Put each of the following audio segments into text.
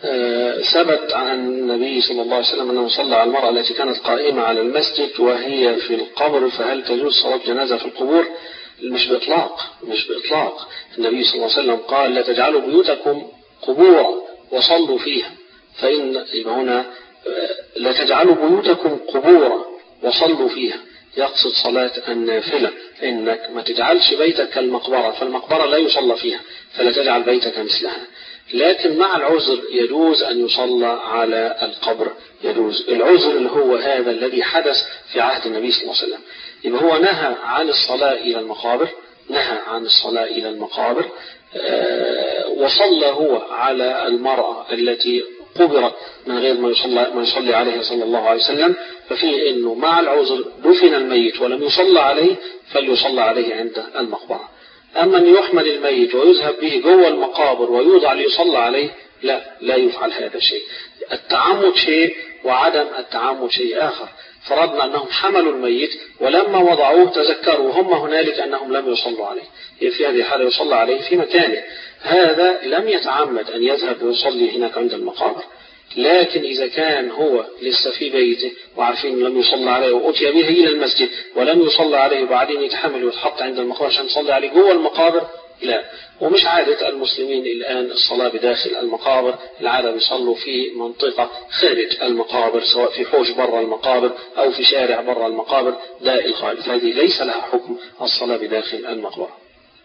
ثبت عن النبي صلى الله عليه وسلم أنه صلى على المرأة التي كانت قائمة على المسجد وهي في القبر فهل تجوز صلاة جنازة في القبور مش بإطلاق مش بإطلاق النبي صلى الله عليه وسلم قال لا تجعلوا بيوتكم قبورا وصلوا فيها فإن يبقى هنا لا تجعلوا بيوتكم قبورا وصلوا فيها يقصد صلاة النافلة إنك ما تجعلش بيتك كالمقبرة فالمقبرة لا يصلى فيها فلا تجعل بيتك مثلها لكن مع العذر يجوز أن يصلى على القبر يجوز العذر اللي هو هذا الذي حدث في عهد النبي صلى الله عليه وسلم يبقى هو نهى عن الصلاة إلى المقابر نهى عن الصلاة إلى المقابر وصلى هو على المرأة التي قبرت من غير ما يصلى, ما يصلي عليها صلى الله عليه وسلم ففيه أنه مع العذر دفن الميت ولم يصلى عليه فليصلى عليه عند المقبرة أما أن يحمل الميت ويذهب به جوه المقابر ويوضع ليصلى عليه لا لا يفعل هذا الشيء التعمد شيء وعدم التعمد شيء آخر فرضنا أنهم حملوا الميت ولما وضعوه تذكروا هم هنالك أنهم لم يصلوا عليه في هذه الحالة يصلى عليه في مكانه هذا لم يتعمد أن يذهب ويصلي هناك عند المقابر لكن إذا كان هو لسه في بيته وعارفين لم يصلى عليه وأتي به إلى المسجد ولم يصلى عليه وبعدين يتحمل ويتحط عند المقابر عشان يصلي عليه جوه المقابر لا ومش عادة المسلمين الآن الصلاة بداخل المقابر العادة بيصلوا في منطقة خارج المقابر سواء في حوش برا المقابر أو في شارع برا المقابر ده الخارج هذه ليس لها حكم الصلاة بداخل المقبرة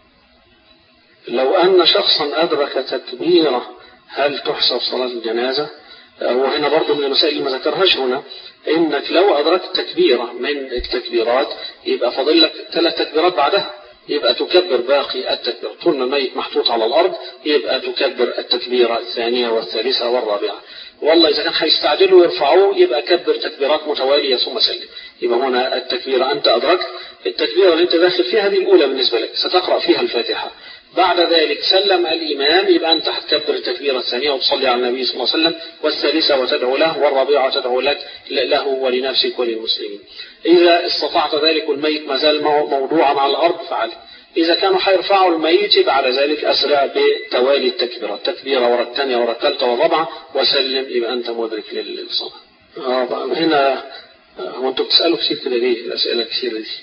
لو أن شخصا أدرك تكبيرة هل تحسب صلاة الجنازة وهنا برضو من المسائل اللي ما ذكرهاش هنا إنك لو أدركت تكبيرة من التكبيرات يبقى فاضل لك ثلاث تكبيرات بعدها يبقى تكبر باقي التكبير طول ما الميت محطوط على الأرض يبقى تكبر التكبيرة الثانية والثالثة والرابعة والله إذا كان هيستعجلوا ويرفعوه يبقى كبر تكبيرات متوالية ثم سلم يبقى هنا التكبيرة أنت أدركت التكبيرة اللي أنت داخل فيها هذه الأولى بالنسبة لك ستقرأ فيها الفاتحة بعد ذلك سلم الإمام يبقى أنت هتكبر التكبيرة الثانية وتصلي على النبي صلى الله عليه وسلم والثالثة وتدعو له والرابعة تدعو لك له ولنفسك وللمسلمين إذا استطعت ذلك والميت ما زال موضوعا على الأرض فعل إذا كانوا حيرفعوا الميت يبقى على ذلك أسرع بتوالي التكبيرة التكبيرة ورا الثانية ورا الثالثة والرابعة وسلم يبقى أنت مدرك للصلاة آه هنا هو أنتوا بتسألوا كثير كده ليه الأسئلة كثيرة دي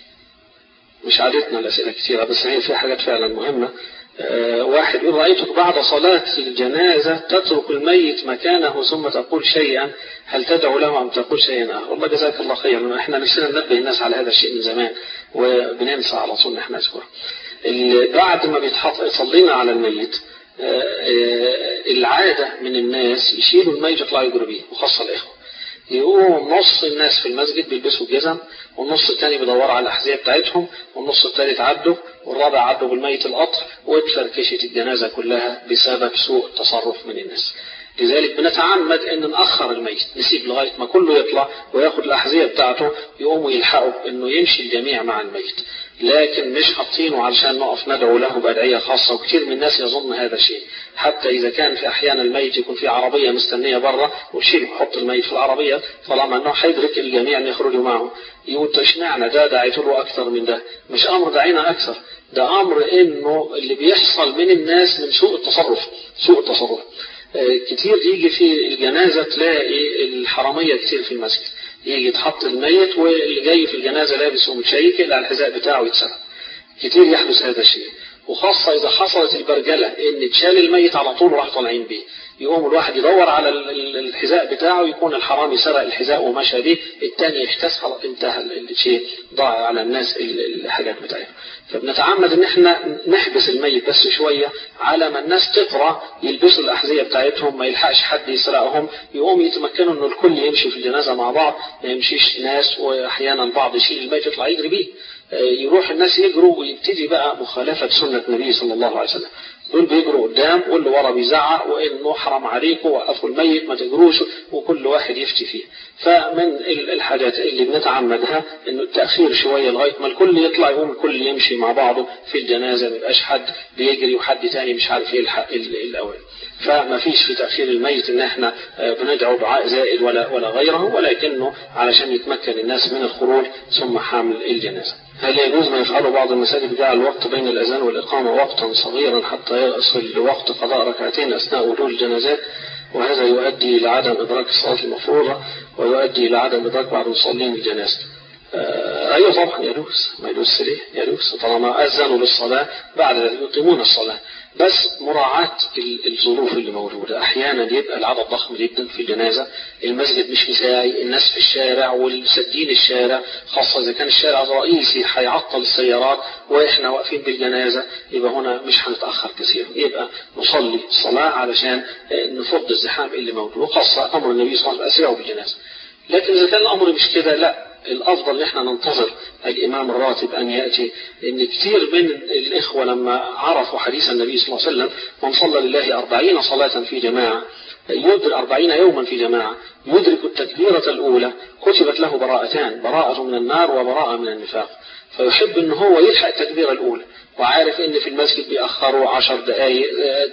مش عادتنا الأسئلة كثيرة بس هي في حاجات فعلا مهمة أه واحد يقول رأيتك بعد صلاة الجنازة تترك الميت مكانه ثم تقول شيئا هل تدعو له أم تقول شيئا آخر والله جزاك الله خيرا احنا نفسنا ننبه الناس على هذا الشيء من زمان وبننسى على طول نحن نذكره بعد ما بيتحط صلينا على الميت أه أه العادة من الناس يشيلوا الميت يطلعوا يجروا بيه وخاصة الإخوة يقوم نص الناس في المسجد بيلبسوا جزم والنص الثاني بيدوروا على الأحذية بتاعتهم والنص الثالث عدوا والرابع عدوا بالميت القطر واتفركشت الجنازة كلها بسبب سوء تصرف من الناس لذلك بنتعمد ان نأخر الميت نسيب لغاية ما كله يطلع وياخد الأحذية بتاعته يقوموا يلحقوا انه يمشي الجميع مع الميت لكن مش حاطينه علشان نقف ندعو له بأدعية خاصة وكثير من الناس يظن هذا الشيء حتى إذا كان في أحيانا الميت يكون في عربية مستنية بره وشيل يحط الميت في العربية طالما أنه حيدرك الجميع أن يخرجوا معه يقول اشمعنى ده دعيت له أكثر من ده مش أمر دعينا أكثر ده أمر إنه اللي بيحصل من الناس من سوء التصرف سوء التصرف كتير يجي في الجنازة تلاقي الحرامية كتير في المسجد يجي يتحط الميت واللي جاي في الجنازة لابس ومتشيك على الحذاء بتاعه يتسرق كتير يحدث هذا الشيء وخاصة إذا حصلت البرجلة إن تشال الميت على طول راح طالعين بيه يقوم الواحد يدور على الحذاء بتاعه يكون الحرامي سرق الحذاء ومشى بيه الثاني يحتاس خلاص انتهى الشيء ضاع على الناس الحاجات بتاعته فبنتعمد ان احنا نحبس الميت بس شوية على ما الناس تقرأ يلبسوا الأحذية بتاعتهم ما يلحقش حد يسرقهم يقوم يتمكنوا انه الكل يمشي في الجنازة مع بعض ما يمشيش ناس واحيانا البعض يشيل الميت يطلع يجري بيه يروح الناس يجروا ويبتدي بقى مخالفة سنة النبي صلى الله عليه وسلم دول بيجروا قدام واللي ورا بيزعق وانه حرام عليكم وقفوا الميت ما تجروش وكل واحد يفتي فيه فمن الحاجات اللي بنتعمدها انه التاخير شويه لغايه ما الكل يطلع يقوم الكل يمشي مع بعضه في الجنازه ما يبقاش حد بيجري وحد تاني مش عارف يلحق الاول فما فيش في تاخير الميت ان احنا بندعو دعاء زائد ولا ولا غيره ولكنه علشان يتمكن الناس من الخروج ثم حمل الجنازه هل يجوز ما يفعله بعض المساجد جعل الوقت بين الأذان والإقامة وقتا صغيرا حتى يصل لوقت قضاء ركعتين أثناء وجود الجنازات وهذا يؤدي إلى عدم إدراك الصلاة المفروضة ويؤدي إلى عدم إدراك بعض المصلين الجنازة آه أيوة طبعا يجوز ما يجوز ليه يجوز طالما أذنوا للصلاة بعد ذلك يقيمون الصلاة بس مراعاة الظروف اللي موجودة أحيانا يبقى العدد ضخم جدا في الجنازة المسجد مش مساعي الناس في الشارع والسدين الشارع خاصة إذا كان الشارع الرئيسي هيعطل السيارات وإحنا واقفين بالجنازة يبقى هنا مش هنتأخر كثير يبقى نصلي الصلاة علشان نفض الزحام اللي موجود وخاصة أمر النبي صلى الله عليه وسلم أسرعوا بالجنازة لكن إذا كان الأمر مش كده لا الأفضل ان احنا ننتظر الإمام الراتب أن يأتي لأن كثير من الإخوة لما عرفوا حديث النبي صلى الله عليه وسلم من صلى لله أربعين صلاة في جماعة يدرك أربعين يوما في جماعة يدرك التكبيرة الأولى كتبت له براءتان براءة من النار وبراءة من النفاق فيحب ان هو يلحق التكبيرة الأولى وعارف ان في المسجد بيأخروا عشر دقائق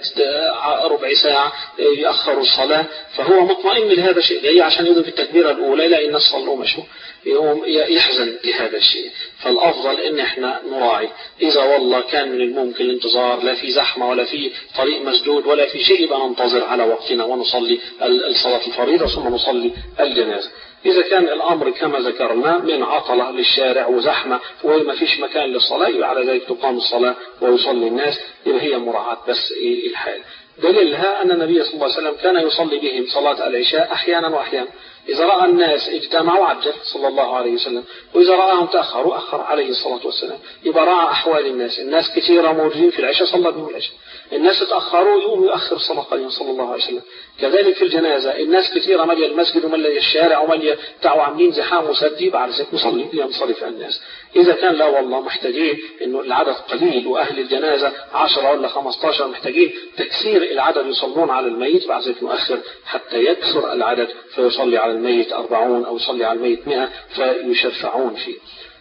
ربع ساعة يأخروا الصلاة فهو مطمئن لهذا الشيء جاي عشان يدرك التكبيرة الأولى يلاقي الناس صلوا مشوا يقوم يحزن لهذا الشيء فالأفضل ان احنا نراعي إذا والله كان من الممكن الانتظار لا في زحمة ولا في طريق مسدود ولا في شيء يبقى ننتظر على وقتنا ونصلي الصلاة الفريضة ثم نصلي الجنازة إذا كان الأمر كما ذكرنا من عطلة للشارع وزحمة وما فيش مكان للصلاة يبقى على ذلك تقام الصلاة ويصلي الناس يبقى هي مراعاة بس الحال دليلها أن النبي صلى الله عليه وسلم كان يصلي بهم صلاة العشاء أحيانا وأحيانا إذا رأى الناس اجتمعوا عجل صلى الله عليه وسلم وإذا رآهم تأخروا أخر عليه الصلاة والسلام يبقى رأى أحوال الناس الناس كثيرة موجودين في العشاء صلى بهم العشاء الناس تأخروا يقوم يؤخر الصلاة قليلا صلى الله عليه وسلم كذلك في الجنازة الناس كثيرة مالية المسجد ومالية الشارع ومالية تعوا عاملين زحام وسدي بعد ذلك نصلي ينصرف الناس إذا كان لا والله محتاجين إنه العدد قليل وأهل الجنازة 10 ولا 15 محتاجين تكسير العدد يصلون على الميت بعد ذلك نؤخر حتى يكثر العدد فيصلي على الميت أربعون أو يصلي على الميت مئة فيشفعون فيه